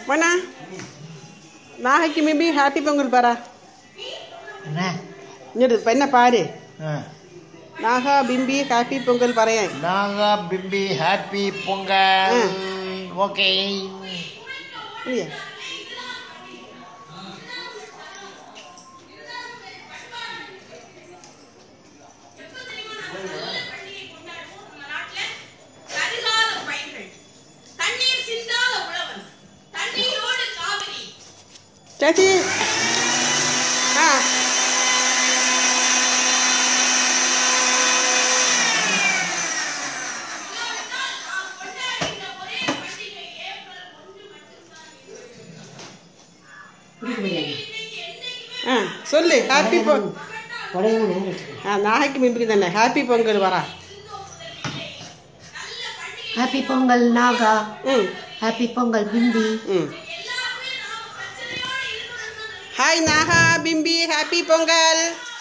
மண்ணா நாகைக்கு மிபி ஹாப்பி பொங்கல் பாரா என்ன இங்கிட்டு இப்போ என்ன பாரு ஆ. நாகா பிம்பி ஹாப்பி பொங்கல் பறையன் நாகா பிம்பி ஹாப்பி பொங்கல் ஓகே இல்லையா கருகாத பயிர்கள் தண்ணீர் சிந்தாத உழவன் தண்ணீரோடு காவிரி சாச்சி ஆ நாம் கொண்டாடுகின்ற ஒரே பண்டிகை ஏப்ரல் ஒன்று மட்டும்தான் ஆ சொல்லு ஹாப்பி பொ ஆ நாகைக்கு மிம்பிக்கு தானே ஹாப்பி பொங்கல் வரா ஹாப்பி பொங்கல் நாகா ம் ஹாப்பி பொங்கல் பிம்பி ம் ஹாய் நாகா பிம்பி ஹாப்பி பொங்கல்